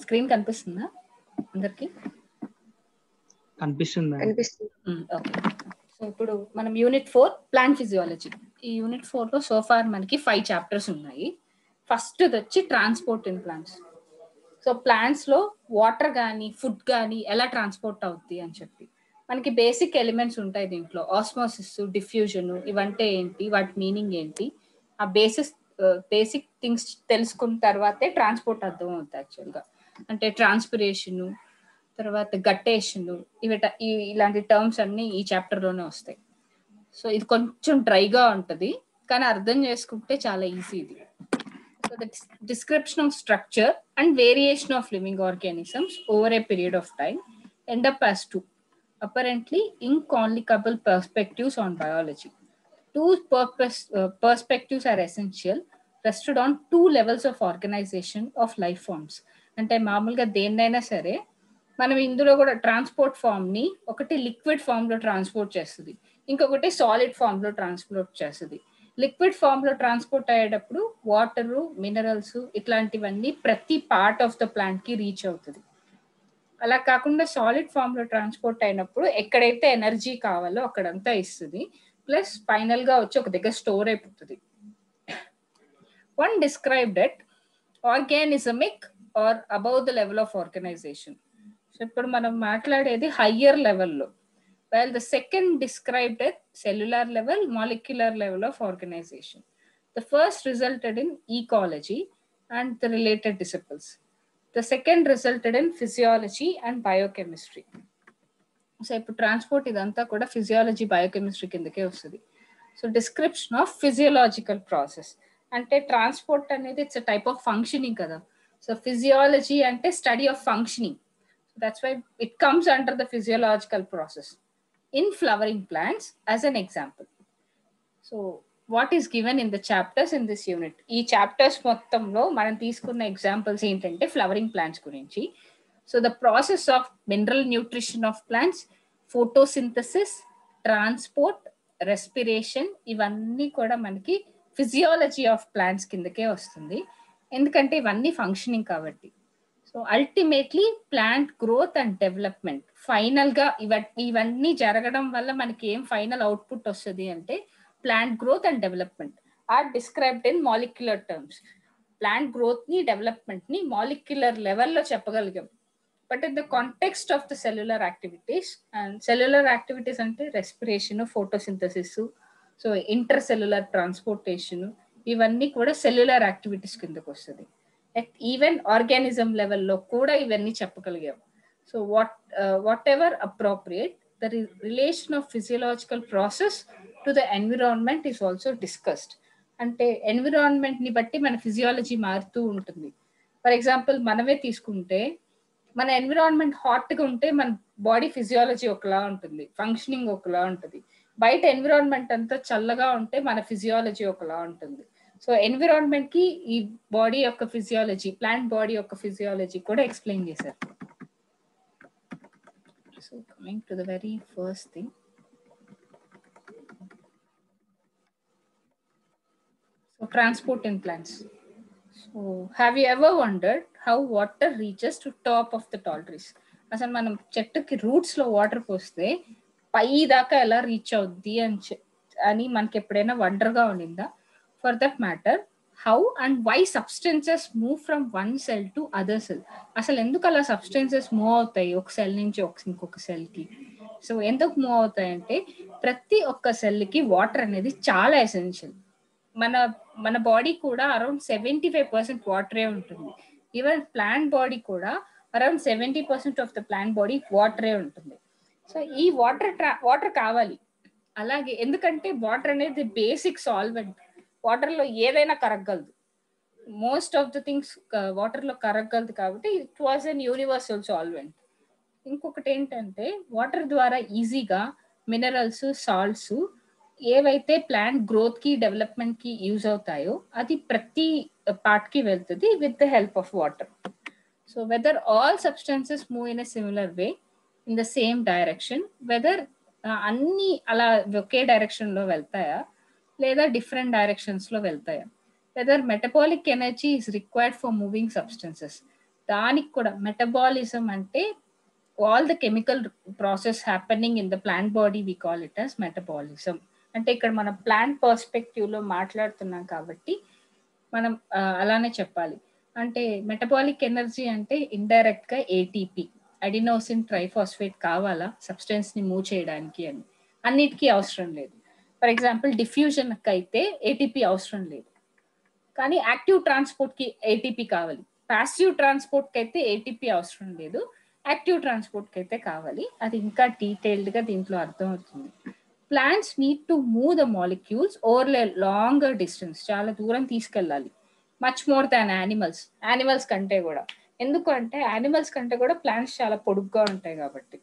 Screen కనిపిస్తుందా అందరికి కనిపిస్తుందా కనిపిస్తుంది ఓకే సో ఇప్పుడు మనం యూనిట్ ఫోర్ ప్లాంట్ ఫిజియాలజీ ఈ యూనిట్ ఫోర్ లో సోఫార్ మనకి ఫైవ్ చాప్టర్స్ ఉన్నాయి ఫస్ట్ వచ్చి transport in plants so plants లో వాటర్ కానీ ఫుడ్ కానీ ఎలా ట్రాన్స్పోర్ట్ అవుద్ది అని చెప్పి మనకి బేసిక్ ఎలిమెంట్స్ ఉంటాయి దీంట్లో ఆస్మోసిస్ డిఫ్యూజన్ ఇవంటే ఏంటి వాటి మీనింగ్ ఏంటి ఆ బేసిస్ బేసిక్ థింగ్స్ తెలుసుకున్న తర్వాతే ట్రాన్స్పోర్ట్ అర్థం అవుతుంది యాక్చువల్గా అంటే ట్రాన్స్పిరేషన్ తర్వాత గట్టేషన్ ఇవి ఇలాంటి టర్మ్స్ అన్ని ఈ చాప్టర్ లోనే వస్తాయి సో ఇది కొంచెం డ్రైగా ఉంటది కానీ అర్థం చేసుకుంటే చాలా ఈజీ ఇది so the description of structure and variation of living organisms over a period of time end up as two apparently inconciliable perspectives on biology two purpose, uh, perspectives are essential rested on two levels of organization of life forms అంటే మామూలుగా దేన్నైనా సరే మనం ఇందులో కూడా transport form ని ఒకటి liquid form లో ట్రాన్స్పోర్ట్ చేస్తుంది ఇంకొకటి సాలిడ్ ఫామ్ లో ట్రాన్స్పోర్ట్ చేస్తుంది లిక్విడ్ ఫామ్ లో ట్రాన్స్పోర్ట్ అయ్యేటప్పుడు వాటర్ మినరల్స్ ఇట్లాంటివన్నీ ప్రతి పార్ట్ ఆఫ్ ద ప్లాంట్ కి రీచ్ అవుతుంది అలా కాకుండా సాలిడ్ ఫామ్ లో ట్రాన్స్పోర్ట్ అయినప్పుడు ఎక్కడైతే ఎనర్జీ కావాలో అక్కడంతా ఇస్తుంది ప్లస్ ఫైనల్ గా వచ్చి ఒక దగ్గర స్టోర్ అయిపోతుంది one described at organismic or above the level of organisation so ఇప్పుడు మనం మాట్లాడేది హయ్యర్ లెవెల్లో while the second described at cellular level, molecular level of organization. The first resulted in ecology and the related disciples. The second resulted in physiology and biochemistry. So ఇప్పుడు transport ఇదంతా కూడా physiology biochemistry కిందకే వస్తుంది so description of physiological process అంటే transport అనేది it's type of functioning కదా so physiology అంటే study of functioning that's why it comes under the physiological process in flowering plants as an example. So what is given in the chapters in this unit? ఈ chapters మొత్తంలో మనం తీసుకున్న examples ఏంటంటే flowering plants గురించి so the process of mineral nutrition of plants photosynthesis transport respiration ఇవన్నీ కూడా మనకి physiology of plants కిందకే వస్తుంది ఎందుకంటే ఇవన్నీ ఫంక్షనింగ్ కాబట్టి so ultimately plant growth and development final గా ఇవ ఇవన్నీ జరగడం వల్ల మనకి ఏం ఫైనల్ అవుట్పుట్ వస్తుంది అంటే plant growth and development are described in molecular terms plant growth ని డెవలప్మెంట్ ని మాలిక్యులర్ లెవెల్లో చెప్పగలిగాం but in the context of the cellular activities and cellular activities అంటే respiration photosynthesis so intercellular transportation ఇవన్నీ కూడా cellular activities కిందకు వస్తుంది at even organism లెవెల్లో కూడా ఇవన్నీ చెప్పగలిగాం so what whatever appropriate the relation of physiological process to the environment is also discussed అంటే ఎన్విరాన్మెంట్ ని బట్టి మన ఫిజియాలజీ మారుతూ ఉంటుంది ఫర్ ఎగ్జాంపుల్ మనమే తీసుకుంటే మన ఎన్విరాన్మెంట్ హాట్ గా ఉంటే మన బాడీ ఫిజియాలజీ ఒకలా ఉంటుంది ఫంక్షనింగ్ ఒకలా ఉంటుంది బయట ఎన్విరాన్మెంట్ అంతా చల్లగా ఉంటే మన ఫిజియాలజీ ఒకలా ఉంటుంది సో ఎన్విరాన్మెంట్ కి ఈ బాడీ యొక్క ఫిజియాలజీ ప్లాంట్ బాడీ యొక్క ఫిజియాలజీ కూడా ఎక్స్ప్లెయిన్ చేశారు so coming to the very first thing so transport in plants so have you ever wondered how water reaches to top of the tall trees అసలు మనం చెట్టుకి roots లో water పోస్తే పై దాకా ఎలా రీచ్ అవుద్ది అని అని మనకి ఎప్పుడైనా వండర్గా ఉండిందా for that matter how and why substances move from one cell to other cell అసలు ఎందుకు అలా సబ్స్టెన్సెస్ మూవ్ అవుతాయి ఒక సెల్ నుంచి ఒక ఇంకొక సెల్ కి సో ఎందుకు మూవ్ అవుతాయి అంటే ప్రతి ఒక్క సెల్ కి వాటర్ అనేది చాలా ఎసెన్షియల్ మన మన బాడీ కూడా అరౌండ్ సెవెంటీ ఫైవ్ పర్సెంట్ వాటరే ఉంటుంది ఈవెన్ ప్లాంట్ బాడీ కూడా around seventy percent of the plant body వాటరే ఉంటుంది సో ఈ వాటర్ వాటర్ కావాలి అలాగే ఎందుకంటే వాటర్ అనేది బేసిక్ సాల్వెంట్ వాటర్ లో ఏదైనా కరగగలదు most of the things water లో కరగగలదు కాబట్టి it was an universal solvent ఇంకొకటి ఏంటంటే వాటర్ ద్వారా ఈజీగా మినరల్స్ సాల్ట్స్ ఏవైతే ప్లాంట్ గ్రోత్ కి డెవలప్మెంట్ కి యూజ్ అవుతాయో అది ప్రతి పార్ట్ కి వెళ్తుంది with the help of water so whether all substances move in a similar way in the same direction whether అన్ని అలా ఒకే డైరెక్షన్ లో వెళ్తాయా లేదా డిఫరెంట్ డైరెక్షన్స్ లో వెళ్తాయా whether metabolic energy is required for moving substances దానికి కూడా మెటబాలిజం అంటే all the chemical process happening in the plant body we call it as metabolism అంటే ఇక్కడ మనం ప్లాంట్ పర్స్పెక్టివ్ లో మాట్లాడుతున్నాం కాబట్టి మనం ఆ, అలానే చెప్పాలి అంటే మెటబాలిక్ ఎనర్జీ అంటే ఇండైరెక్ట్ గా ఏటీపీ అడినోసిన్ ట్రైఫాస్ఫేట్ కావాలా సబ్స్టెన్స్ ని మూవ్ చేయడానికి అని అన్నిటికీ అవసరం లేదు ఫర్ ఎగ్జాంపుల్ డిఫ్యూజన్ అయితే ఏటీపీ అవసరం లేదు కానీ యాక్టివ్ ట్రాన్స్పోర్ట్ కి ఏటీపీ కావాలి పాసివ్ ట్రాన్స్పోర్ట్ కి అయితే ఏటీపీ అవసరం లేదు యాక్టివ్ ట్రాన్స్పోర్ట్ కి అయితే కావాలి అది ఇంకా డీటెయిల్డ్ గా దీంట్లో అర్థం అవుతుంది plants need to move the molecules over longer distance చాలా దూరం తీసుకెళ్ళాలి much more than animals animals కంటే కూడా ఎందుకు అంటే యానిమల్స్ కంటే కూడా ప్లాంట్స్ చాలా పొడుగ్గా ఉంటాయి కాబట్టి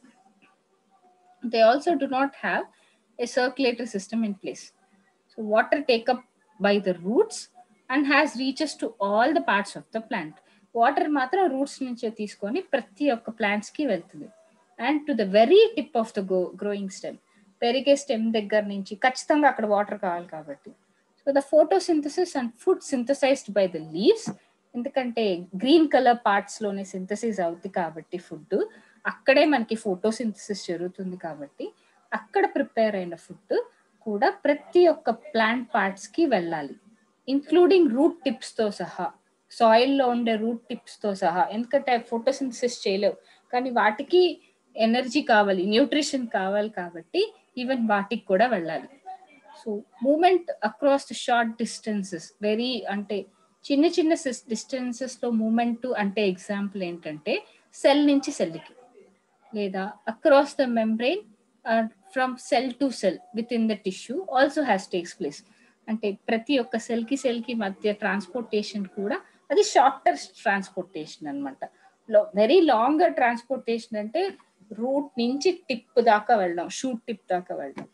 they also do not have a circulatory system in place so water take up by the roots and has reaches to all the parts of the plant water మాత్రం రూట్స్ నుంచే తీసుకొని ప్రతి ఒక్క ప్లాంట్స్ కి వెళ్తుంది and to the very tip of the go growing stem పెరిగే stem దగ్గర నుంచి ఖచ్చితంగా అక్కడ వాటర్ కావాలి కాబట్టి so the photosynthesis and food synthesized by the leaves ఎందుకంటే గ్రీన్ కలర్ పార్ట్స్ లోనే సింథసిస్ అవుతుంది కాబట్టి ఫుడ్ అక్కడే మనకి ఫోటోసింథసిస్ జరుగుతుంది కాబట్టి అక్కడ ప్రిపేర్ అయిన ఫుడ్ కూడా ప్రతి ఒక్క ప్లాంట్ పార్ట్స్ కి వెళ్ళాలి ఇంక్లూడింగ్ రూట్ టిప్స్ తో సహా సాయిల్ లో ఉండే రూట్ టిప్స్ తో సహా ఎందుకంటే ఫోటోసింథసిస్ చేయలేవు కానీ వాటికి ఎనర్జీ కావాలి న్యూట్రిషన్ కావాలి కాబట్టి ఈవెన్ వాటికి కూడా వెళ్ళాలి so movement across the short distances very అంటే చిన్న చిన్న డిస్టెన్సెస్ లో మూమెంట్ అంటే ఎగ్జాంపుల్ ఏంటంటే సెల్ నుంచి సెల్కి లేదా across the membrane from cell to cell within the tissue also has takes place అంటే ప్రతి ఒక్క సెల్ కి సెల్ కి మధ్య ట్రాన్స్పోర్టేషన్ కూడా అది షార్టర్ ట్రాన్స్పోర్టేషన్ అనమాట వెరీ లాంగర్ ట్రాన్స్పోర్టేషన్ అంటే రూట్ నుంచి టిప్ దాకా వెళ్ళడం షూట్ టిప్ దాకా వెళ్ళడం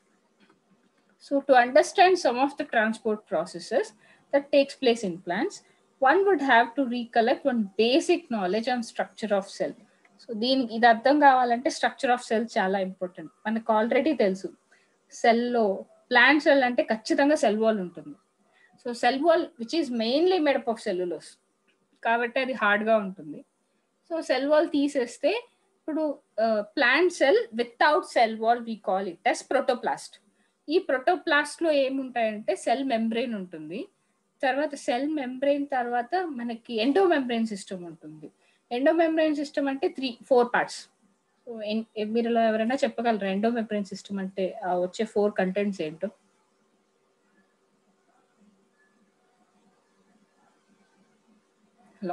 so to understand some of the transport processes that takes place in plants one would have to recollect one basic knowledge on structure of cell so దీనికి ఇది అర్థం కావాలంటే స్ట్రక్చర్ ఆఫ్ సెల్ చాలా important మనకు already తెలుసు సెల్లో plant cell అంటే ఖచ్చితంగా సెల్ వాల్ ఉంటుంది so cell wall which is mainly made up of cellulose కాబట్టి అది హార్డ్గా ఉంటుంది సో సెల్ వాల్ తీసేస్తే ఇప్పుడు plant cell without cell wall we call it as protoplast ఈ ప్రోటోప్లాస్ట్ లో ఏముంటాయంటే సెల్ మెంబ్రెయిన్ ఉంటుంది తర్వాత సెల్ మెంబ్రెయిన్ తర్వాత మనకి ఎండో మెంబ్రెయిన్ సిస్టమ్ ఉంటుంది ఎండో మెంబ్రెయిన్ సిస్టమ్ అంటే త్రీ ఫోర్ పార్ట్స్ సో మీరు ఎవరైనా చెప్పగలరా ఎండో మెంబ్రెయిన్ సిస్టమ్ అంటే ఆ వచ్చే ఫోర్ కంటెంట్స్ ఏంటో hello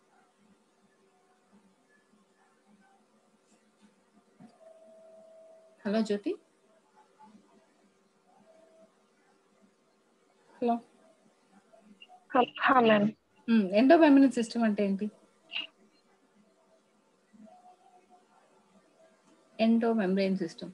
hello Jyothi hello ma'am endo membrane system అంటే ఏంటి endo membrane system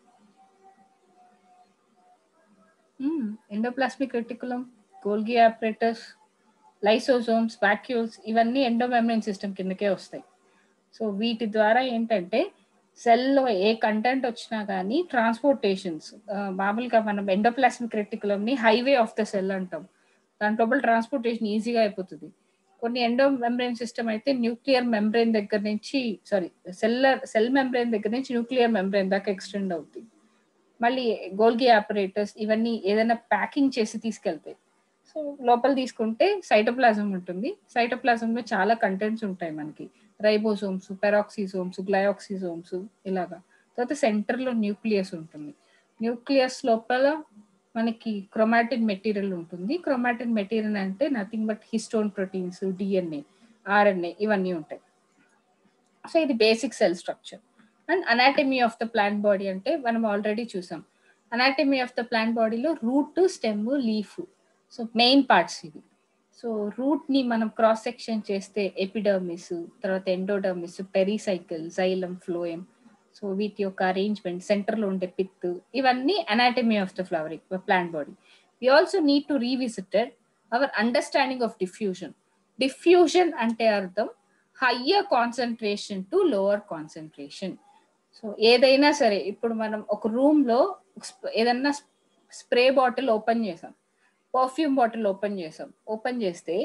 endoplasmic reticulum Golgi apparatus lysosomes vacuoles ఇవన్నీ ఎండో మెమ్బ్రెయిన్ సిస్టమ్ కిందకే వస్తాయి సో వీటి ద్వారా ఏంటంటే సెల్లో ఏ కంటెంట్ వచ్చినా కానీ ట్రాన్స్పోర్టేషన్స్ మామూలుగా మనం ఎండోప్లాస్మిక్ రెటికులంని హైవే ఆఫ్ ద సెల్ అంటాం దాని లోపల ట్రాన్స్పోర్టేషన్ ఈజీగా అయిపోతుంది కొన్ని ఎండో మెంబ్రెయిన్ సిస్టమ్ అయితే న్యూక్లియర్ మెంబ్రెయిన్ దగ్గర నుంచి సారీ సెల్లర్ సెల్ మెంబ్రెయిన్ దగ్గర నుంచి న్యూక్లియర్ మెంబ్రెయిన్ దాకా ఎక్స్టెండ్ అవుతుంది మళ్ళీ గోల్గి ఆపరేటర్స్ ఇవన్నీ ఏదైనా ప్యాకింగ్ చేసి తీసుకెళ్తాయి సో లోపల తీసుకుంటే సైటోప్లాజం ఉంటుంది సైటోప్లాజంలో చాలా కంటెంట్స్ ఉంటాయి మనకి రైబోసోమ్స్ పెరాక్సిజోమ్స్ గ్లయాక్సిజోమ్స్ ఇలాగా తర్వాత సెంటర్లో న్యూక్లియస్ ఉంటుంది న్యూక్లియస్ లోపల మనకి క్రొమాటిన్ మెటీరియల్ ఉంటుంది క్రొమాటిన్ మెటీరియల్ అంటే nothing but histone proteins DNA RNA ఇవన్నీ ఉంటాయి సో ఇది basic cell structure and anatomy of the plant body అంటే మనం ఆల్రెడీ చూసాం అనాటమీ ఆఫ్ ద ప్లాంట్ బాడీలో root stem leaf so main parts ఇవి సో రూట్ ని మనం క్రాస్ సెక్షన్ చేస్తే ఎపిడర్మిస్ తర్వాత endodermis pericycle xylem phloem so వీటి యొక్క అరేంజ్మెంట్ సెంటర్ లో ఉండే పిత్ ఇవన్నీ anatomy of the flowering plant body we also need to revisited our understanding of diffusion diffusion అంటే అర్థం higher concentration to lower concentration so ఏదైనా సరే ఇప్పుడు మనం ఒక రూమ్ లో ఏదన్నా స్ప్రే బాటిల్ ఓపెన్ చేసాం పర్ఫ్యూమ్ బాటిల్ ఓపెన్ చేసాం ఓపెన్ చేస్తే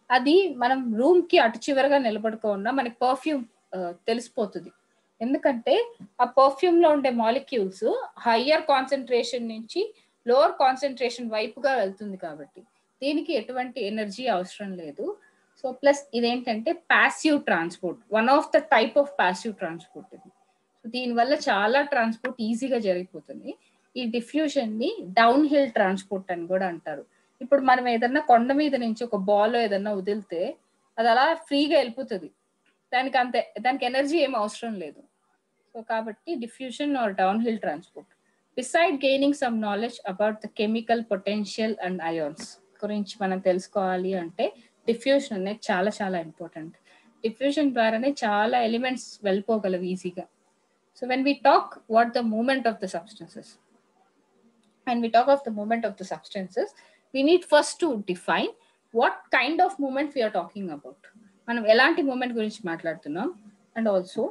అది మనం రూమ్ కి అటు చివరగా నిలబడుకోకుండా మనకి పర్ఫ్యూమ్ తెలిసిపోతుంది ఎందుకంటే ఆ పర్ఫ్యూమ్ లో ఉండే మాలిక్యూల్స్ హయ్యర్ కాన్సన్ట్రేషన్ నుంచి లోవర్ కాన్సన్ట్రేషన్ వైపుగా వెళ్తుంది కాబట్టి దీనికి ఎటువంటి ఎనర్జీ అవసరం లేదు సో ప్లస్ ఇదేంటంటే passive transport one of the type of passive transport ఇది సో దీనివల్ల చాలా ట్రాన్స్పోర్ట్ ఈజీగా జరిగిపోతుంది ఈ డిఫ్యూజన్ ని డౌన్ హిల్ ట్రాన్స్పోర్ట్ అని కూడా అంటారు ఇప్పుడు మనం ఏదన్నా కొండ మీద నుంచి ఒక బాల్ ఏదన్నా వదిలితే అది అలా ఫ్రీగా వెళ్ళిపోతుంది దానికి అంతే దానికి ఎనర్జీ ఏం అవసరం లేదు సో కాబట్టి diffusion or downhill transport beside gaining some knowledge about the chemical potential and ions గురించి మనం తెలుసుకోవాలి అంటే డిఫ్యూజన్ అనేది చాలా చాలా ఇంపార్టెంట్ డిఫ్యూజన్ ద్వారానే చాలా ఎలిమెంట్స్ వెళ్ళిపోగలవు ఈజీగా so when we talk what the movement of the substances when we talk of the movement of the substances, we need first to define what kind of movement we are talking about. మనం ఎలాంటి movement గురించి మాట్లాడుతున్నాం and also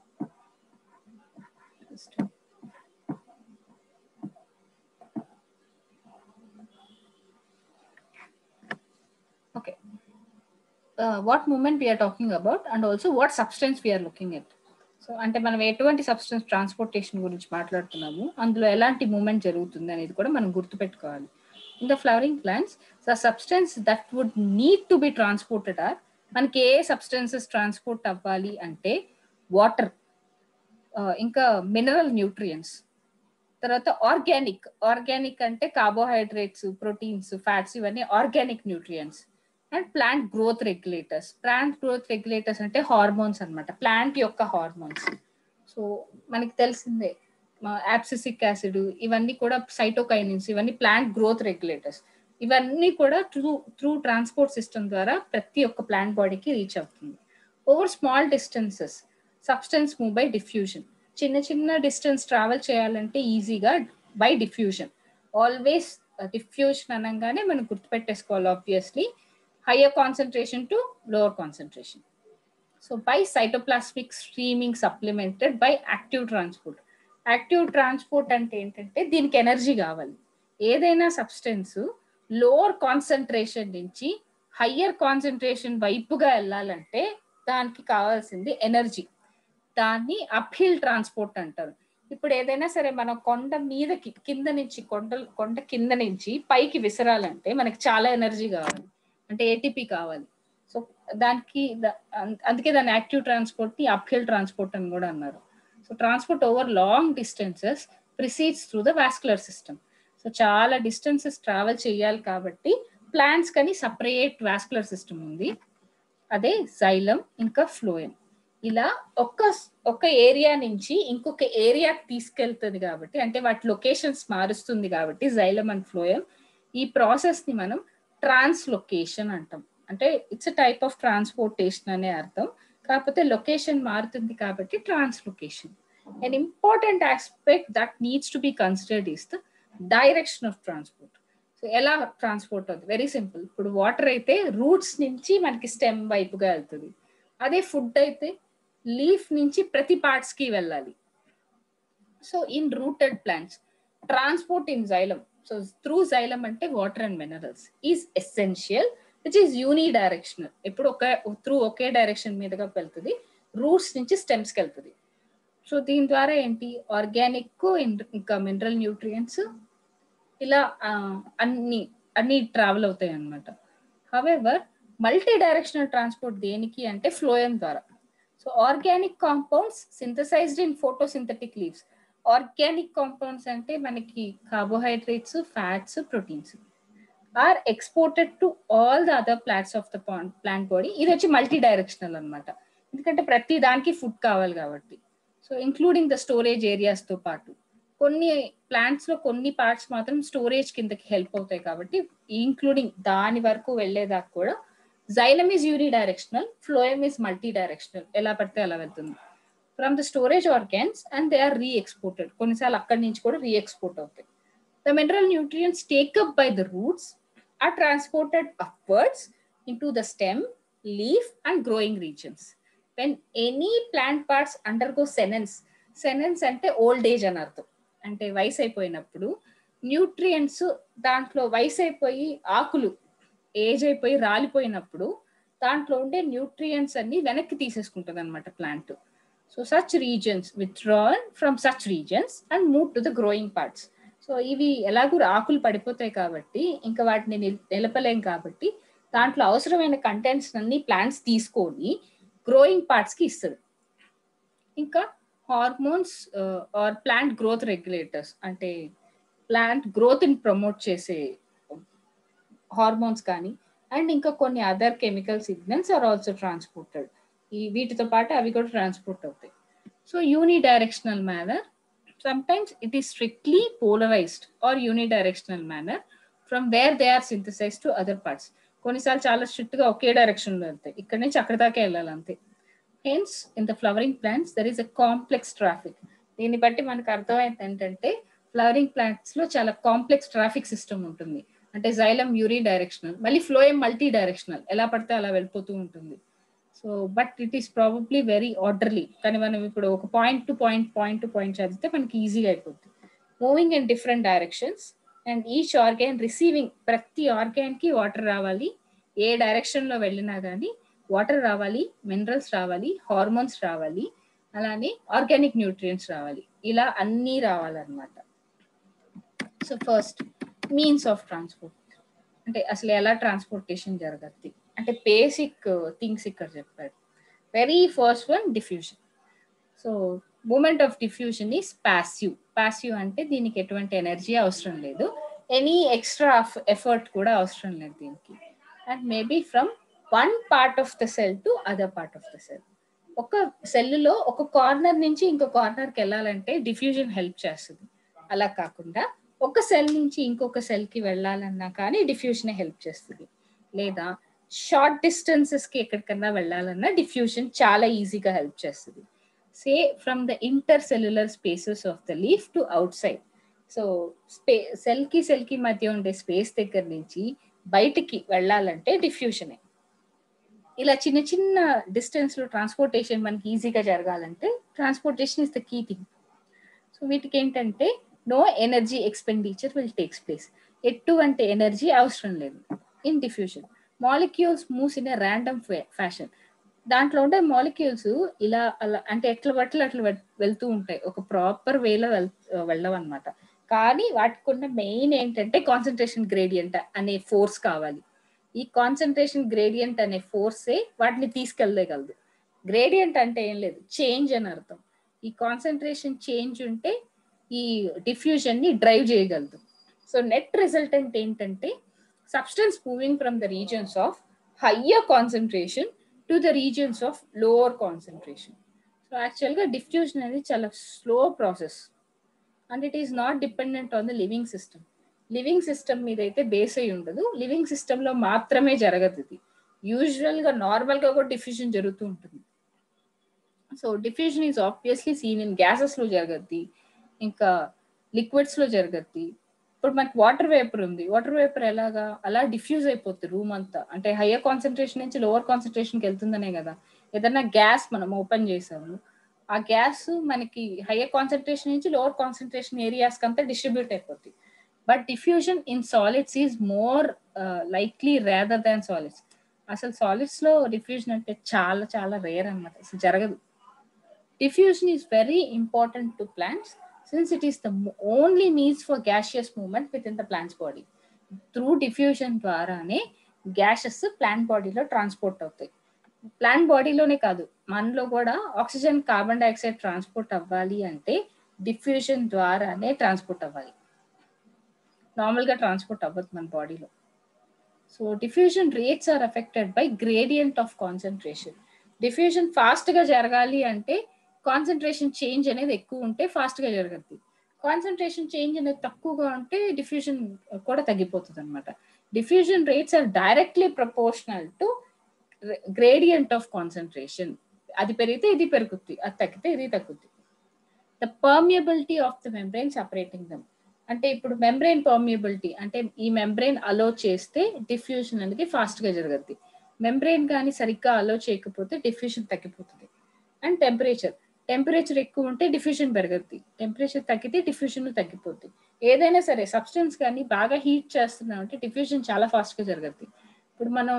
okay what movement we are talking about and also what substance we are looking at so అంటే మనం ఎటువంటి substance transportation గురించి మాట్లాడుతున్నాము అందులో ఎలాంటి మూమెంట్ జరుగుతుంది అనేది కూడా మనం గుర్తుపెట్టుకోవాలి in the flowering plants the substance that would need to be transported are మనకి ఏ సబ్స్టెన్సెస్ ట్రాన్స్పోర్ట్ అవ్వాలి అంటే వాటర్ ఇంకా మినరల్ న్యూట్రియన్స్ తర్వాత ఆర్గానిక్ ఆర్గానిక్ అంటే కార్బోహైడ్రేట్స్ ప్రోటీన్స్ ఫ్యాట్స్ ఇవన్నీ organic nutrients and plant growth regulators plant growth regulators అంటే hormones అనమాట ప్లాంట్ యొక్క హార్మోన్స్ సో మనకి తెలిసిందే యాప్సిసిక్ యాసిడ్ ఇవన్నీ కూడా సైటోకైనిన్స్ ఇవన్నీ ప్లాంట్ గ్రోత్ రెగ్యులేటర్స్ ఇవన్నీ కూడా త్రూ త్రూ ట్రాన్స్పోర్ట్ సిస్టమ్ ద్వారా ప్రతి ఒక్క ప్లాంట్ బాడీకి రీచ్ అవుతుంది over small distances substance move by diffusion చిన్న చిన్న డిస్టెన్స్ ట్రావెల్ చేయాలంటే ఈజీగా బై డిఫ్యూజన్ ఆల్వేస్ డిఫ్యూజన్ అనగానే మనం గుర్తుపెట్టేసుకోవాలి obviously higher concentration to lower concentration. So by cytoplasmic streaming supplemented by active transport. Active transport అంటే ఏంటంటే దీనికి ఎనర్జీ కావాలి ఏదైనా సబ్స్టెన్స్ లోవర్ కాన్సన్ట్రేషన్ నుంచి హయ్యర్ కాన్సన్ట్రేషన్ వైపుగా వెళ్ళాలంటే దానికి కావాల్సింది ఎనర్జీ దాన్ని అప్హిల్ ట్రాన్స్పోర్ట్ అంటారు ఇప్పుడు ఏదైనా సరే మనం కొండ మీదకి కింద నుంచి కొండ కొండ కింద నుంచి పైకి విసరాలంటే మనకి చాలా ఎనర్జీ కావాలి అంటే ఏటీపీ కావాలి సో దానికి అందుకే దాన్ని యాక్టివ్ ట్రాన్స్పోర్ట్ ని అప్హిల్ ట్రాన్స్పోర్ట్ అని కూడా అన్నారు so transport over long distances proceeds through the vascular system so చాలా డిస్టెన్సెస్ ట్రావెల్ చేయాలి కాబట్టి ప్లాంట్స్ కానీ సపరేట్ వాస్కులర్ సిస్టమ్ ఉంది అదే జైలం ఇంకా ఫ్లోయం ఇలా ఒక్క ఒక ఏరియా నుంచి ఇంకొక ఏరియాకి తీసుకెళ్తుంది కాబట్టి అంటే వాటి లొకేషన్స్ మారుస్తుంది కాబట్టి జైలం అండ్ ఫ్లోయం ఈ ప్రాసెస్ ని మనం ట్రాన్స్లొకేషన్ అంటాం అంటే ఇట్స్ టైప్ ఆఫ్ ట్రాన్స్పోర్టేషన్ అనే అర్థం కాకపోతే లొకేషన్ మారుతుంది కాబట్టి translocation and important aspect that needs to be considered is the direction of transport so ఎలా ట్రాన్స్పోర్ట్ అవుతుంది వెరీ సింపుల్ ఇప్పుడు వాటర్ అయితే రూట్స్ నుంచి మనకి స్టెమ్ వైపుగా వెళ్తుంది అదే ఫుడ్ అయితే లీఫ్ నుంచి ప్రతి పార్ట్స్ కి వెళ్ళాలి so in rooted plants transport in xylem so through xylem అంటే water and minerals is essential which is unidirectional ఎప్పుడు ఒక త్రూ ఒకే డైరెక్షన్ మీదుగా వెళ్తుంది రూట్స్ నుంచి స్టెమ్స్కి వెళ్తుంది సో దీని ద్వారా ఏంటి ఆర్గానిక్ ఇంకా మినరల్ న్యూట్రియంట్స్ ఇలా అన్ని అన్ని ట్రావెల్ అవుతాయి అనమాట హవెవర్ మల్టీ డైరెక్షనల్ ట్రాన్స్పోర్ట్ దేనికి అంటే ఫ్లోయం ద్వారా so organic compounds synthesized in photosynthetic leaves organic compounds అంటే మనకి carbohydrates fats proteins are exported to all the other plants of the plant body ఇది వచ్చి మల్టీ డైరెక్షనల్ అనమాట ఎందుకంటే ప్రతి దానికి ఫుడ్ కావాలి కాబట్టి so including the storage areas తో పాటు కొన్ని ప్లాంట్స్ లో కొన్ని పార్ట్స్ మాత్రం స్టోరేజ్ కిందకి హెల్ప్ అవుతాయి కాబట్టి ఇంక్లూడింగ్ దాని వరకు వెళ్ళేదాకా కూడా xylem is unidirectional phloem is multidirectional ఎలా పడితే అలా వెళ్తుంది from the storage organs and they are re exported కొన్నిసార్లు అక్కడి నుంచి కూడా రీ ఎక్స్పోర్ట్ అవుతాయి the mineral nutrients take up by the roots are transported upwards into the stem leaf and growing regions when any plant parts undergo senescence senescence అంటే old age అని అర్థం అంటే వయసు అయిపోయినప్పుడు న్యూట్రియంట్స్ దాంట్లో వయసు అయిపోయి ఆకులు ఏజ్ అయిపోయి రాలిపోయినప్పుడు దాంట్లో ఉండే న్యూట్రియంట్స్ అన్ని వెనక్కి తీసేసుకుంటుంది అనమాట plant so such regions withdrawn from such regions and move to the growing parts so ఇవి ఎలాగూ ఆకులు పడిపోతాయి కాబట్టి ఇంకా వాటిని నిల్- నిలపలేం కాబట్టి దాంట్లో అవసరమైన కంటెంట్స్ అన్ని ప్లాంట్స్ తీసుకొని గ్రోయింగ్ పార్ట్స్ కి ఇస్తుంది ఇంకా hormones or plant growth regulators అంటే ప్లాంట్ గ్రోత్ ని ప్రమోట్ చేసే హార్మోన్స్ కానీ అండ్ ఇంకా కొన్ని other chemical signals are also transported ఈ వీటితో పాటు అవి కూడా ట్రాన్స్పోర్ట్ అవుతాయి so unidirectional manner sometimes it is strictly polarized or unidirectional manner from where they are synthesized to other parts కొన్నిసార్లు చాలా స్ట్రిక్ట్ గా ఒకే డైరెక్షన్ లో వెళ్తాయి ఇక్కడ నుంచి అక్కడ దాకా వెళ్ళాలి అంతే hence in the flowering plants there is a complex traffic దీన్ని బట్టి మనకు అర్థమైంది ఏంటంటే ఫ్లవరింగ్ ప్లాంట్స్ లో చాలా కాంప్లెక్స్ ట్రాఫిక్ సిస్టమ్ ఉంటుంది అంటే జైలం యూరి డైరెక్షనల్ మళ్ళీ ఫ్లోయం మల్టీ డైరెక్షనల్ ఎలా పడితే అలా వెళ్ళిపోతూ ఉంటుంది so but it is probably very orderly కానీ మనం ఇప్పుడు ఒక point to point point to point చదివితే మనకి ఈజీగా అయిపోతుంది moving in different directions and each organ receiving ప్రతి ఆర్గాన్ కి వాటర్ రావాలి ఏ డైరెక్షన్ లో వెళ్ళినా కానీ వాటర్ రావాలి మినరల్స్ రావాలి హార్మోన్స్ రావాలి అలానే ఆర్గానిక్ న్యూట్రియంట్స్ రావాలి ఇలా అన్నీ రావాలన్నమాట so first means of transport అంటే అసలు ఎలా ట్రాన్స్పోర్టేషన్ జరగద్ది అంటే బేసిక్ థింగ్స్ ఇక్కడ చెప్పాడు very first one diffusion so movement of diffusion is passive passive అంటే దీనికి ఎటువంటి ఎనర్జీ అవసరం లేదు ఎనీ ఎక్స్ట్రా ఎఫర్ట్ కూడా అవసరం లేదు దీనికి and maybe from one part of the cell to other part of the cell ఒక సెల్లో ఒక కార్నర్ నుంచి ఇంకో కార్నర్కి వెళ్ళాలంటే డిఫ్యూజన్ హెల్ప్ చేస్తుంది అలా కాకుండా ఒక సెల్ నుంచి ఇంకొక సెల్ కి వెళ్ళాలన్నా కానీ డిఫ్యూజన్ హెల్ప్ చేస్తుంది లేదా షార్ట్ డిస్టెన్సెస్ కి ఎక్కడికన్నా వెళ్ళాలన్నా డిఫ్యూజన్ చాలా ఈజీగా హెల్ప్ చేస్తుంది say from the intercellular spaces of the leaf to outside so స్పే సెల్ కి సెల్ కి మధ్య ఉండే స్పేస్ దగ్గర నుంచి బయటికి వెళ్ళాలంటే డిఫ్యూజనే ఇలా చిన్న చిన్న డిస్టెన్స్ లో ట్రాన్స్పోర్టేషన్ మనకి ఈజీగా జరగాలంటే transportation is the key thing so వీటికి ఏంటంటే no energy expenditure will takes place ఎటువంటి ఎనర్జీ అవసరం లేదు in diffusion molecules moves in random fashion దాంట్లో ఉండే మాలిక్యూల్స్ ఇలా అలా అంటే ఎట్ల బట్టలు అట్లా వె- వెళ్తూ ఉంటాయి ఒక ప్రాపర్ వేలో వెల్ వెళ్ళవన్నమాట కానీ వాటికి ఉన్న మెయిన్ ఏంటంటే కాన్సన్ట్రేషన్ గ్రేడియంట్ అనే ఫోర్స్ కావాలి ఈ కాన్సన్ట్రేషన్ గ్రేడియంట్ అనే ఫోర్సే వాటిని తీసుకెళ్ళగలదు గ్రేడియంట్ అంటే ఏం లేదు చేంజ్ అని అర్థం ఈ కాన్సన్ట్రేషన్ చేంజ్ ఉంటే ఈ డిఫ్యూజన్ ని డ్రైవ్ చేయగలదు సో నెట్ రిజల్టెంట్ ఏంటంటే substance moving from the regions of higher concentration to the regions of lower concentration so యాక్చువల్గా డిఫ్యూజన్ అనేది చాలా slow process and it is not dependent on the living system living system మీద అయితే base అయి ఉండదు living system లో మాత్రమే జరగదు ఇది యూజువల్ గా నార్మల్ గా కూడా డిఫ్యూజన్ జరుగుతూ ఉంటుంది so diffusion is obviously seen in gases లో జరగద్ది ఇంకా లిక్విడ్స్ లో జరగద్ది ఇప్పుడు మనకి వాటర్ వేపర్ ఉంది వాటర్ వేపర్ ఎలాగా అలా డిఫ్యూజ్ అయిపోతుంది రూమ్ అంతా అంటే హయ్యర్ కాన్సన్ట్రేషన్ నుంచి లోవర్ కాన్సన్ట్రేషన్ కి వెళ్తుందనే కదా ఏదన్నా గ్యాస్ మనం ఓపెన్ చేసాము ఆ గ్యాస్ మనకి హయ్యర్ కాన్సన్ట్రేషన్ నుంచి లోవర్ కాన్సన్ట్రేషన్ ఏరియాస్ కంతా డిస్ట్రిబ్యూట్ అయిపోతుంది but diffusion in solids is more likely rather than solids అసలు సాలిడ్స్ లో డిఫ్యూజన్ అంటే చాలా చాలా రేర్ అన్నమాట అసలు జరగదు diffusion is very important to plants since it is the mo- only means for gaseous movement within the plant's body. Through diffusion ద్వారానే gases plant బాడీలో ట్రాన్స్పోర్ట్ అవుతాయి ప్లాంట్ బాడీలోనే కాదు మనలో కూడా ఆక్సిజన్ కార్బన్ డైఆక్సైడ్ ట్రాన్స్పోర్ట్ అవ్వాలి అంటే డిఫ్యూజన్ ద్వారానే ట్రాన్స్పోర్ట్ అవ్వాలి నార్మల్గా ట్రాన్స్పోర్ట్ అవ్వదు మన బాడీలో so diffusion rates are affected by gradient of concentration diffusion fast గా జరగాలి అంటే కాన్సన్ట్రేషన్ చేంజ్ అనేది ఎక్కువ ఉంటే ఫాస్ట్ గా జరగద్ది కాన్సన్ట్రేషన్ చేంజ్ అనేది తక్కువగా ఉంటే డిఫ్యూజన్ కూడా తగ్గిపోతుంది అనమాట diffusion rates are directly proportional to gradient of concentration అది పెరిగితే ఇది పెరుగుద్ది అది తగ్గితే ఇది తగ్గుద్ది the permeability of the membrane separating them అంటే ఇప్పుడు మెంబ్రెయిన్ పర్మియబిలిటీ అంటే ఈ మెంబ్రెయిన్ అలో చేస్తే డిఫ్యూజన్ అనేది ఫాస్ట్ గా జరగద్ది మెంబ్రెయిన్ కానీ సరిగ్గా అలో చేయకపోతే డిఫ్యూజన్ తగ్గిపోతుంది అండ్ టెంపరేచర్ టెంపరేచర్ ఎక్కువ ఉంటే డిఫ్యూజన్ పెరగద్ది టెంపరేచర్ తగ్గితే డిఫ్యూజన్ తగ్గిపోద్ది ఏదైనా సరే సబ్స్టెన్స్ కానీ బాగా హీట్ చేస్తున్నాం అంటే డిఫ్యూజన్ చాలా ఫాస్ట్ గా జరగద్ది ఇప్పుడు మనం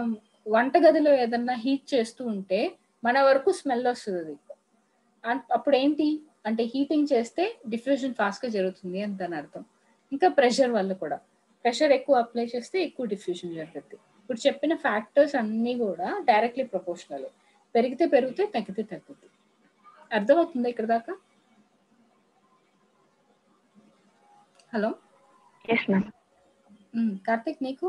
వంటగదిలో ఏదన్నా హీట్ చేస్తూ ఉంటే మన వరకు స్మెల్ వస్తుంది అది అన్- అప్పుడు ఏంటి అంటే హీటింగ్ చేస్తే డిఫ్యూజన్ ఫాస్ట్ గా జరుగుతుంది అని దాని అర్థం ఇంకా ప్రెషర్ వల్ల కూడా ప్రెషర్ ఎక్కువ అప్లై చేస్తే ఎక్కువ డిఫ్యూజన్ జరుగుతుంది ఇప్పుడు చెప్పిన ఫ్యాక్టర్స్ అన్నీ కూడా డైరెక్ట్లీ ప్రపోర్షనల్ పెరిగితే పెరిగితే తగ్గితే తగ్గుతుంది అర్థమవుతుందా ఇక్కడ దాకా hello yes ma'am um, Karthik నీకు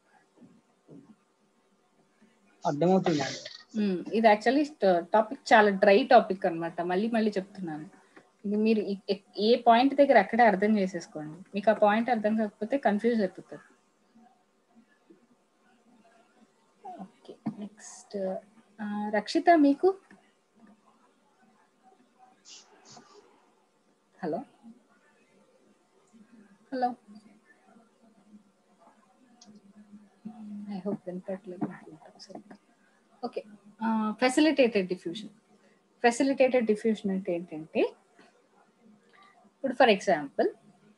అర్థమవుతుంది ఉమ్, ఇది యాక్చువల్లీ టాపిక్ చాలా డ్రై టాపిక్ అన్నమాట మళ్ళీ మళ్ళీ చెప్తున్నాను ఇది మీరు ఈ- ఎ- ఏ పాయింట్ దగ్గర అక్కడే అర్థం చేసేసుకోండి మీకు ఆ పాయింట్ అర్థం కాకపోతే కన్ఫ్యూజ్ అయిపోతుంది ఓకే నెక్స్ట్ రక్షిత మీకు హలో హలో ఐ హోప్ వినపట్లేదు అనుకుంటా సరిగ్గా okay facilitated diffusion facilitated diffusion అంటే ఏంటంటే ఇప్పుడు ఫర్ ఎగ్జాంపుల్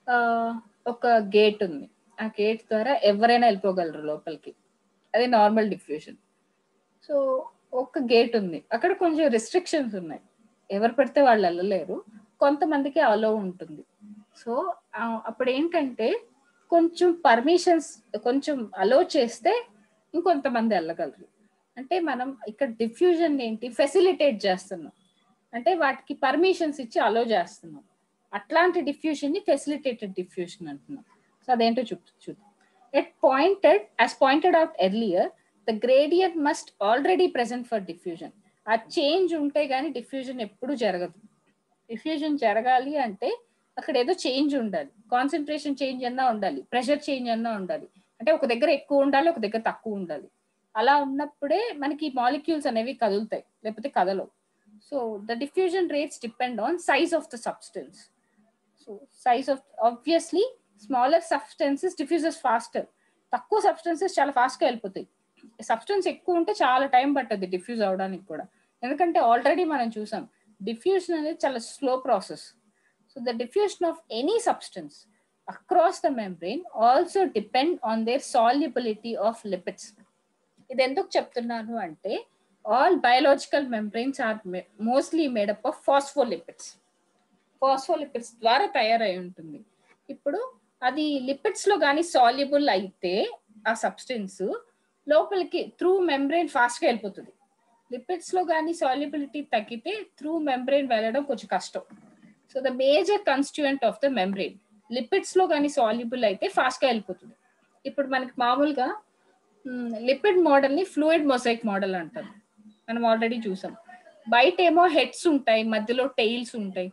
ఒక గేట్ ఉంది ఆ గేట్ ద్వారా ఎవరైనా వెళ్ళిపోగలరు లోపలికి అది నార్మల్ డిఫ్యూషన్ సో ఒక గేట్ ఉంది అక్కడ కొంచెం రెస్ట్రిక్షన్స్ ఉన్నాయి ఎవరు పెడితే వాళ్ళు వెళ్ళలేరు కొంతమందికి అలో ఉంటుంది సో అప్పుడు ఏంటంటే కొంచెం పర్మిషన్స్ కొంచెం అలో చేస్తే ఇంకొంతమంది వెళ్ళగలరు అంటే మనం ఇక్కడ డిఫ్యూజన్ ఏంటి ఫెసిలిటేట్ చేస్తున్నాం అంటే వాటికి పర్మిషన్స్ ఇచ్చి అలో చేస్తున్నాం అట్లాంటి డిఫ్యూజన్ ని ఫెసిలిటేటెడ్ డిఫ్యూజన్ అంటున్నాం సో అదేంటో చూ చూద్దాం at pointed as pointed out earlier the gradient must already present for diffusion ఆ చేంజ్ ఉంటే గానీ డిఫ్యూజన్ ఎప్పుడు జరగదు డిఫ్యూజన్ జరగాలి అంటే అక్కడ ఏదో చేంజ్ ఉండాలి కాన్సన్ట్రేషన్ చేంజ్ అన్నా ఉండాలి ప్రెషర్ చేంజ్ అన్నా ఉండాలి అంటే ఒక దగ్గర ఎక్కువ ఉండాలి ఒక దగ్గర తక్కువ ఉండాలి అలా ఉన్నప్పుడే మనకి మాలిక్యూల్స్ అనేవి కదులుతాయి లేకపోతే కదలవు so the diffusion rates depend on size of the substance so size of obviously smaller substances diffuses faster తక్కువ సబ్స్టెన్సెస్ చాలా ఫాస్ట్ గా వెళ్ళిపోతాయి సబ్స్టెన్స్ ఎక్కువ ఉంటే చాలా టైం పట్టదు డిఫ్యూజ్ అవడానికి కూడా ఎందుకంటే ఆల్రెడీ మనం చూసాం డిఫ్యూజన్ అనేది చాలా slow process so the diffusion of any substance across the membrane also depend on their solubility of lipids ఇది ఎందుకు చెప్తున్నాను అంటే all biological membranes are mostly made up of phospholipids phospholipids ద్వారా తయారై ఉంటుంది ఇప్పుడు అది లిపిడ్స్ లో కానీ సాల్యుబుల్ అయితే ఆ సబ్స్టెన్స్ లోపలికి త్రూ మెంబ్రెయిన్ ఫాస్ట్ గా వెళ్ళిపోతుంది లిపిడ్స్ లో కానీ సాల్యుబిలిటీ తగ్గితే త్రూ మెంబ్రెయిన్ వెళ్ళడం కొంచెం కష్టం so the major constituent of the membrane lipids లో కానీ సాల్యుబుల్ అయితే ఫాస్ట్ గా వెళ్ళిపోతుంది ఇప్పుడు మనకి మామూలుగా లిపిడ్ మోడల్ ని ఫ్లూయిడ్ మొసైక్ మోడల్ అంటారు మనం ఆల్రెడీ చూసాం బయట ఏమో హెడ్స్ ఉంటాయి మధ్యలో టైల్స్ ఉంటాయి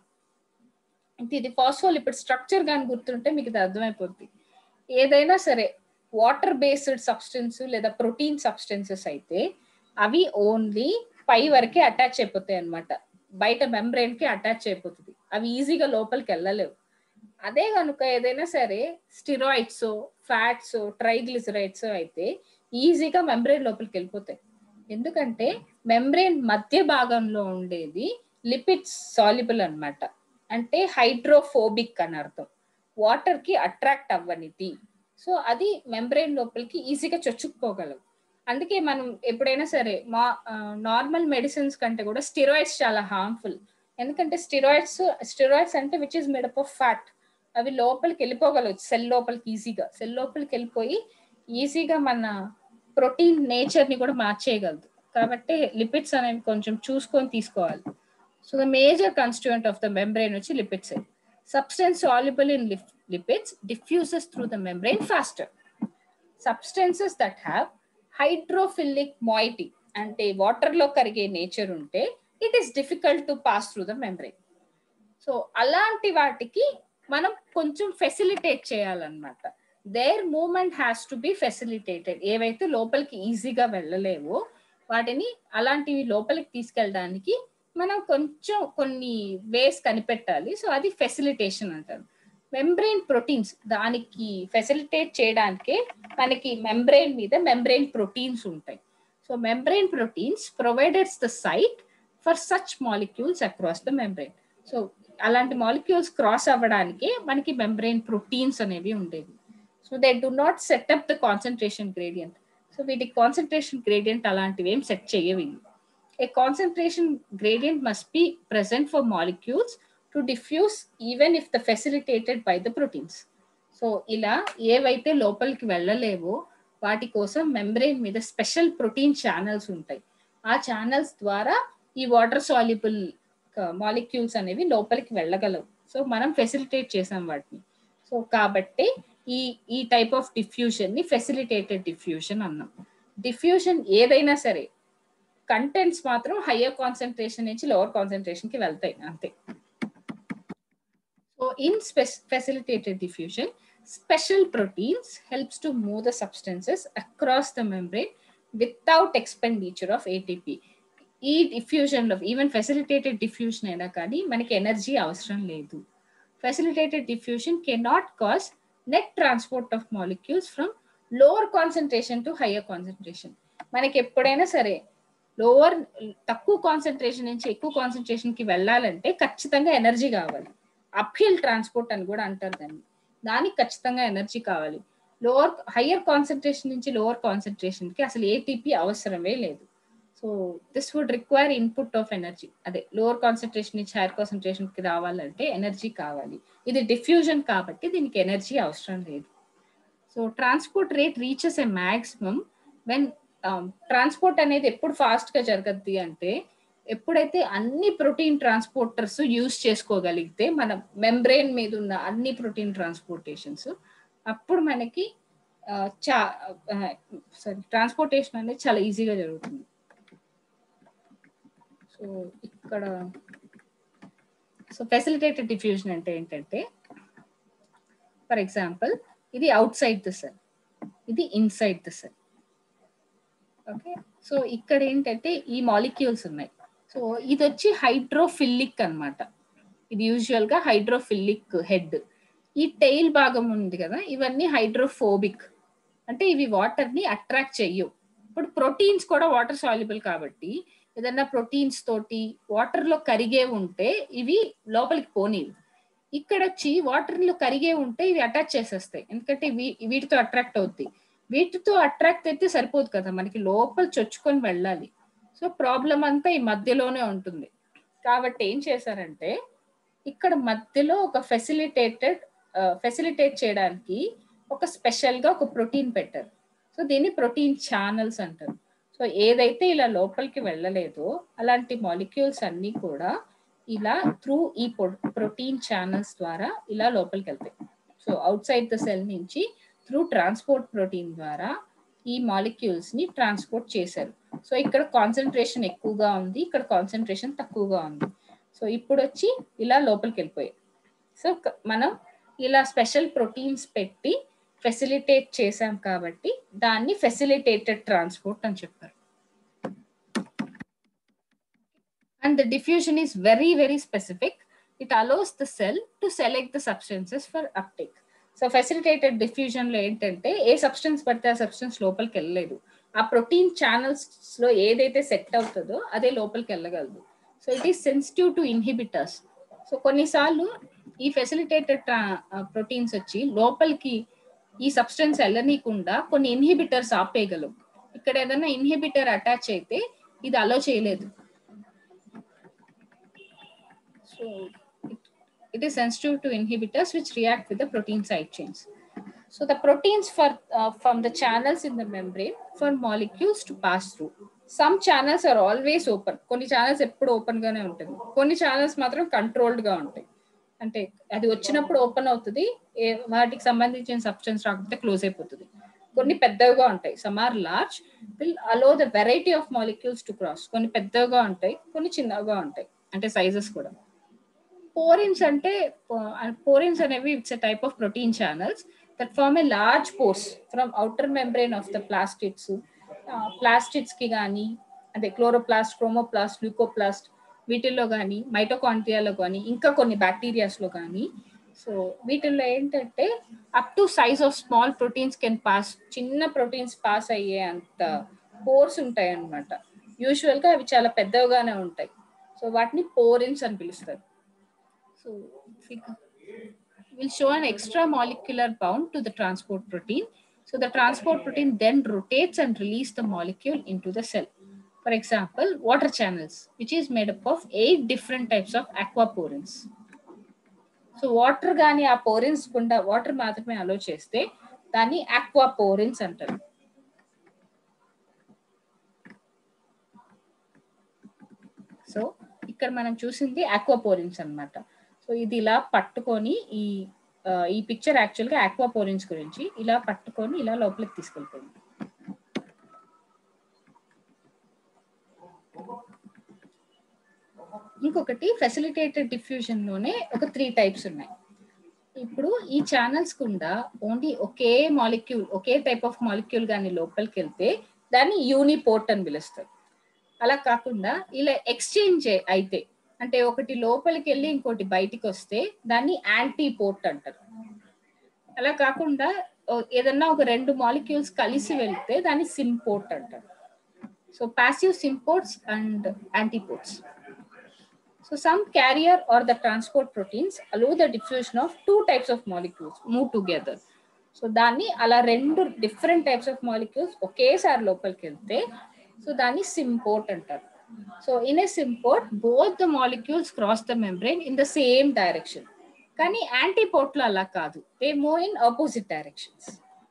ఇది ఫాస్ఫోలిపిడ్ స్ట్రక్చర్ కానీ గుర్తుంటే మీకు ఇది అర్థమైపోద్ది ఏదైనా సరే వాటర్ బేస్డ్ సబ్స్టెన్స్ లేదా ప్రోటీన్ సబ్స్టెన్సెస్ అయితే అవి ఓన్లీ పై వరకే అటాచ్ అయిపోతాయి అనమాట బయట మెంబ్రెయిన్ కి అటాచ్ అయిపోతుంది అవి ఈజీగా లోపలికి వెళ్ళలేవు అదే కనుక ఏదైనా సరే స్టిరాయిడ్స్ ఫ్యాట్స్ ట్రైగ్లిసరైడ్స్ అయితే ఈజీగా మెంబ్రెయిన్ లోపలికి వెళ్ళిపోతాయి ఎందుకంటే మెంబ్రెయిన్ మధ్య భాగంలో ఉండేది లిపిడ్స్ సాల్యుబుల్ అన్నమాట అంటే హైడ్రోఫోబిక్ అని అర్థం వాటర్ కి అట్రాక్ట్ అవ్వనిది సో అది మెంబ్రెయిన్ లోపలికి ఈజీగా చొచ్చుకుపోగలవు అందుకే మనం ఎప్పుడైనా సరే మా నార్మల్ మెడిసిన్స్ కంటే కూడా స్టిరాయిడ్స్ చాలా హార్మ్ఫుల్ ఎందుకంటే స్టిరాయిడ్స్ స్టిరాయిడ్స్ అంటే which is made up of fat అవి లోపలికి వెళ్ళిపోగలవు సెల్ లోపలికి ఈజీగా సెల్ లోపలికి వెళ్ళిపోయి ఈజీగా మన ప్రోటీన్ నేచర్ ని కూడా మార్చేయగలదు కాబట్టి లిపిడ్స్ అనేవి కొంచెం చూసుకొని తీసుకోవాలి so the major constituent of the membrane వచ్చి lipids substance soluble in lipids diffuses through the membrane faster substances that have hydrophilic moiety అంటే వాటర్ లో కరిగే నేచర్ ఉంటే it is difficult to pass through the membrane so అలాంటి వాటికి మనం కొంచెం facilitate చేయాలన్నమాట their movement has to be facilitated ఏవైతే లోపలికి ఈజీగా వెళ్ళలేవో వాటిని అలాంటివి లోపలికి తీసుకెళ్ళడానికి మనం కొంచెం కొన్ని వేస్ కనిపెట్టాలి సో అది ఫెసిలిటేషన్ అంటారు మెంబ్రెయిన్ ప్రోటీన్స్ దానికి ఫెసిలిటేట్ చేయడానికే మనకి మెంబ్రెయిన్ మీద మెంబ్రెయిన్ ప్రోటీన్స్ ఉంటాయి so membrane proteins provides the site for such molecules across the membrane so అలాంటి మాలిక్యూల్స్ క్రాస్ అవ్వడానికి మనకి మెంబ్రెయిన్ ప్రోటీన్స్ అనేవి ఉండేవి so they do not set up the concentration gradient so వీటికి కాన్సన్ట్రేషన్ గ్రేడియంట్ అలాంటివి ఏం సెట్ చేయవి a concentration gradient must be present for molecules to diffuse even if the facilitated by the proteins so ఇలా ఏవైతే లోపలికి వెళ్ళలేవో వాటి కోసం మెంబ్రెయిన్ మీద స్పెషల్ ప్రోటీన్ ఛానల్స్ ఉంటాయి ఆ ఛానల్స్ ద్వారా ఈ వాటర్ సాల్యుబుల్ మాలిక్యూల్స్ అనేవి లోపలికి వెళ్ళగలవు సో మనం ఫెసిలిటేట్ చేసాం వాటిని సో కాబట్టి ఈ ఈ టైప్ ఆఫ్ డిఫ్యూషన్ ని ఫెసిలిటేటెడ్ డిఫ్యూషన్ అన్నాం డిఫ్యూషన్ ఏదైనా సరే కంటెంట్స్ మాత్రం హయ్యర్ కాన్సన్ట్రేషన్ నుంచి లోవర్ కాన్సన్ట్రేషన్ కి వెళ్తాయి అంతే so in facilitated diffusion special proteins helps to move the substances across the membrane without expenditure of ATP. ఈ డిఫ్యూజన్ లో ఈవెన్ ఫెసిలిటేటెడ్ డిఫ్యూషన్ అయినా కానీ మనకి ఎనర్జీ అవసరం లేదు facilitated diffusion can not cause net transport of molecules from lower concentration to higher concentration మనకి ఎప్పుడైనా సరే లోవర్ తక్కువ కాన్సన్ట్రేషన్ నుంచి ఎక్కువ కాన్సన్ట్రేషన్ కి వెళ్ళాలంటే ఖచ్చితంగా ఎనర్జీ కావాలి అప్హిల్ ట్రాన్స్పోర్ట్ అని కూడా అంటారు దాన్ని దానికి ఖచ్చితంగా ఎనర్జీ కావాలి లోవర్ హయ్యర్ కాన్సన్ట్రేషన్ నుంచి లోవర్ కాన్సన్ట్రేషన్ కి అసలు ఏటీపీ అవసరమే లేదు so this would require input of energy అదే లోవర్ కాన్సన్ట్రేషన్ నుంచి హైయర్ కాన్సన్ట్రేషన్ కి రావాలంటే ఎనర్జీ కావాలి ఇది డిఫ్యూజన్ కాబట్టి దీనికి ఎనర్జీ అవసరం లేదు so transport rate reaches a maximum when transport అనేది ఎప్పుడు ఫాస్ట్ గా జరగద్ది అంటే ఎప్పుడైతే అన్ని ప్రోటీన్ ట్రాన్స్పోర్టర్స్ యూజ్ చేసుకోగలిగితే మన మెంబ్రెయిన్ మీద ఉన్న అన్ని ప్రోటీన్ ట్రాన్స్పోర్టేషన్స్ అప్పుడు మనకి చా సారీ ట్రాన్స్పోర్టేషన్ అనేది చాలా ఈజీగా జరుగుతుంది సో ఇక్కడ సో ఫెసిలిటేటెడ్ డిఫ్యూజన్ అంటే ఏంటంటే ఫర్ ఎగ్జాంపుల్ ఇది అవుట్ సైడ్ ద సెల్ ఇది inside the cell okay so ఇక్కడ ఏంటంటే ఈ మాలిక్యూల్స్ ఉన్నాయి సో ఇది వచ్చి హైడ్రోఫిల్లిక్ అనమాట ఇది యూజువల్ గా హైడ్రోఫిల్లిక్ హెడ్ ఈ టెయిల్ భాగం ఉంది కదా ఇవన్నీ హైడ్రోఫోబిక్ అంటే ఇవి వాటర్ ని అట్రాక్ట్ చెయ్యవు ఇప్పుడు ప్రోటీన్స్ కూడా వాటర్ సాల్యుబుల్ కాబట్టి ఏదన్నా ప్రోటీన్స్ తోటి వాటర్ లో కరిగే ఉంటే ఇవి లోపలికి పోనీవి ఇక్కడ వచ్చి వాటర్ లో కరిగే ఉంటే ఇవి అటాచ్ చేసేస్తాయి ఎందుకంటే వీటితో అట్రాక్ట్ అవుతాయి వీటితో అట్రాక్ట్ అయితే సరిపోదు కదా మనకి లోపల చొచ్చుకొని వెళ్ళాలి సో ప్రాబ్లం అంతా ఈ మధ్యలోనే ఉంటుంది కాబట్టి ఏం చేశారంటే ఇక్కడ మధ్యలో ఒక ఫెసిలిటేటెడ్ ఫెసిలిటేట్ చేయడానికి ఒక స్పెషల్ గా ఒక ప్రోటీన్ పెట్టారు సో దీన్ని ప్రోటీన్ ఛానల్స్ అంటారు సో ఏదైతే ఇలా లోపలికి వెళ్ళలేదో అలాంటి మాలిక్యూల్స్ అన్ని కూడా ఇలా త్రూ ఈ ప్రోటీన్ ఛానల్స్ ద్వారా ఇలా లోపలికి వెళ్తాయి so outside the cell నుంచి త్రూ ట్రాన్స్పోర్ట్ ప్రోటీన్ ద్వారా ఈ మాలిక్యూల్స్ ని ట్రాన్స్పోర్ట్ చేశారు సో ఇక్కడ కాన్సన్ట్రేషన్ ఎక్కువగా ఉంది ఇక్కడ కాన్సన్ట్రేషన్ తక్కువగా ఉంది సో ఇప్పుడు వచ్చి ఇలా లోపలికి వెళ్ళిపోయాయి సో మనం ఇలా స్పెషల్ ప్రోటీన్స్ పెట్టి ఫెసిలిటేట్ చేసాం కాబట్టి దాన్ని ఫెసిలిటేటెడ్ ట్రాన్స్పోర్ట్ అని చెప్పారు and the diffusion is very very specific it allows the cell to select the substances for uptake so facilitated diffusion లో ఏంటంటే ఏ సబ్స్టెన్స్ పడితే ఆ సబ్స్టెన్స్ లోపలికి వెళ్ళలేదు ఆ ప్రోటీన్ ఛానల్స్ లో ఏదైతే సెట్ అవుతుందో అదే లోపలికి వెళ్ళగలదు so it is sensitive to inhibitors so కొన్నిసార్లు ఈ ఫెసిలిటేటెడ్ ప్రోటీన్స్ వచ్చి లోపలికి ఈ సబ్స్టెన్స్ వెళ్ళనీయకుండా కొన్ని ఇన్హిబిటర్స్ ఆపేయగలవు ఇక్కడ ఏదైనా ఇన్హిబిటర్ అటాచ్ అయితే ఇది అలో చేయలేదు so it is sensitive to inhibitors which react with the protein side chains. So the proteins for uh, from the channels in the membrane for molecules to pass through. Some channels are always open. కొన్ని channels ఎప్పుడు open గానే ఉంటుంది కొన్ని channels మాత్రం controlled గా ఉంటాయి అంటే అది వచ్చినప్పుడు ఓపెన్ అవుతుంది వాటికి సంబంధించిన సబ్స్టెన్స్ రాకపోతే క్లోజ్ అయిపోతుంది కొన్ని పెద్దవిగా ఉంటాయి some are large will allow the variety of molecules to cross కొన్ని పెద్దవిగా ఉంటాయి కొన్ని చిన్నవిగా ఉంటాయి అంటే సైజెస్ కూడా పోరిన్స్ అంటే పోరిన్స్ అనేవి it's a type of protein channels that form a large pores from outer membrane of the plastids plastids కి కానీ అదే క్లోరోప్లాస్ట్ క్రోమోప్లాస్ట్ ల్యూకోప్లాస్ట్ వీటిల్లో కానీ మైటోకాంట్రియాలో కానీ ఇంకా కొన్ని బ్యాక్టీరియాస్లో కానీ సో వీటిల్లో ఏంటంటే up to size of small proteins can pass చిన్న ప్రోటీన్స్ పాస్ అయ్యే అంత పోర్స్ ఉంటాయి అన్నమాట యూజువల్గా అవి చాలా పెద్దవిగానే ఉంటాయి సో వాటిని పోరిన్స్ అని పిలుస్తారు So we'll show an extra molecular bound to the transport protein So the transport protein then rotates and release the molecule into the cell. For example, water channels, which is made up of eight different types of aquaporins. So water కానీ ఆ porins గుండా water మాత్రమే అలో చేస్తే దాన్ని aquaporins అంటారు so ఇక్కడ మనం చూసింది ఆక్వాపోరిన్స్ అన్నమాట సో ఇది ఇలా పట్టుకొని ఈ ఆ, ఈ పిక్చర్ యాక్చువల్ గా ఆక్వాపోరిన్స్ గురించి ఇలా పట్టుకొని ఇలా లోపలికి తీసుకెళ్ళిపోయింది ఇంకొకటి ఫెసిలిటేటెడ్ డిఫ్యూజన్ లోనే ఒక త్రీ టైప్స్ ఉన్నాయి ఇప్పుడు ఈ ఛానల్స్ గుండా ఓన్లీ ఒకే మాలిక్యూల్ ఒకే టైప్ ఆఫ్ మాలిక్యూల్ కానీ లోపలికి వెళ్తే దాన్ని యూనిపోర్ట్ అని పిలుస్తారు అలా కాకుండా ఇలా ఎక్స్చేంజ్ అయితే అంటే ఒకటి లోపలికి వెళ్ళి ఇంకోటి బయటికి వస్తే దాన్ని యాంటీ పోర్ట్ అంటారు అలా కాకుండా ఓ- ఏదన్నా ఒక రెండు మాలిక్యూల్స్ కలిసి వెళ్తే దాన్ని సింపోర్ట్ అంటారు so passive symports and antiports So some carrier or the transport proteins allow the diffusion of two types of molecules move together. So దాన్ని అలా రెండు డిఫరెంట్ టైప్స్ ఆఫ్ మాలిక్యూల్స్ ఒకేసారి లోపలికి వెళ్తే సో దాన్ని సింపోర్ట్ అంటారు so in a symport both the molecules cross the membrane in the same direction కానీ antiport లో అలా కాదు they move in opposite directions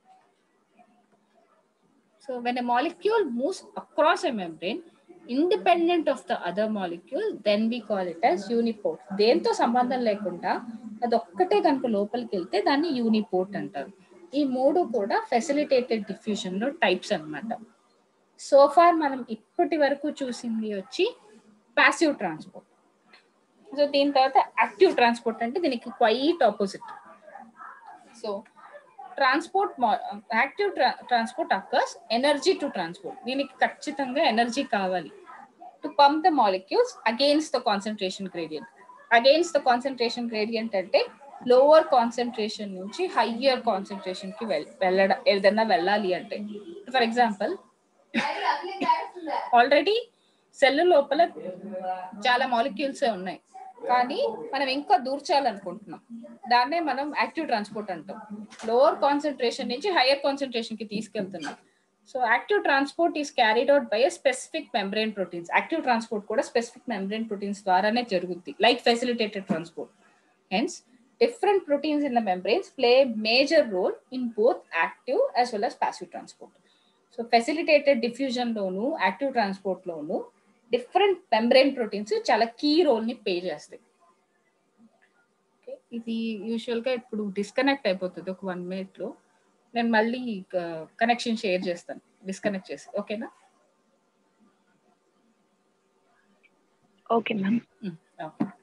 so when a molecule moves across a membrane independent of the other molecule then we call it as uniport దేంతో సంబంధం లేకుండా అది ఒక్కటే కనుక లోపలికి వెళ్తే దాన్ని యూనిపోర్ట్ అంటారు ఈ మూడు కూడా ఫెసిలిటేటెడ్ డిఫ్యూజన్ లో టైప్స్ అన్నమాట సోఫార్ మనం ఇప్పటి వరకు చూసింది వచ్చి పాసివ్ ట్రాన్స్పోర్ట్ సో దీని తర్వాత యాక్టివ్ ట్రాన్స్పోర్ట్ అంటే దీనికి quite opposite so transport active transport occurs energy to transport దీనికి ఖచ్చితంగా ఎనర్జీ కావాలి to pump the molecules against the concentration gradient against the concentration gradient అంటే లోవర్ కాన్సన్ట్రేషన్ నుంచి హయ్యర్ కాన్సన్ట్రేషన్ కి వెళ్ వెళ్ళడం ఏదైనా వెళ్ళాలి అంటే ఫర్ ఎగ్జాంపుల్ ఆల్రెడీ సెల్ లోపల చాలా మాలిక్యూల్స్ ఉన్నాయి కానీ మనం ఇంకా దూర్చాలనుకుంటున్నాం దాన్నే మనం యాక్టివ్ ట్రాన్స్పోర్ట్ అంటాం లోవర్ కాన్సన్ట్రేషన్ నుంచి హైయర్ కాన్సన్ట్రేషన్ కి తీసుకెళ్తున్నాం so active transport is carried out by specific membrane proteins active transport కూడా స్పెసిఫిక్ మెంబ్రెయిన్ ప్రోటీన్స్ ద్వారానే జరుగుద్ది like facilitated transport hence different proteins in the membranes play a major role in both active as well as passive transport. So facilitated diffusion లోను active transport లోను different membrane proteins చాలా key role ని play చేస్తాయి Okay, ఇది usual గా ఇప్పుడు disconnect అయిపోతుంది ఒక వన్ మినిట్ లో నేను మళ్ళీ కనెక్షన్ షేర్ చేస్తాను డిస్కనెక్ట్ చేసి ఓకేనా ఓకే మ్యామ్ ఓకే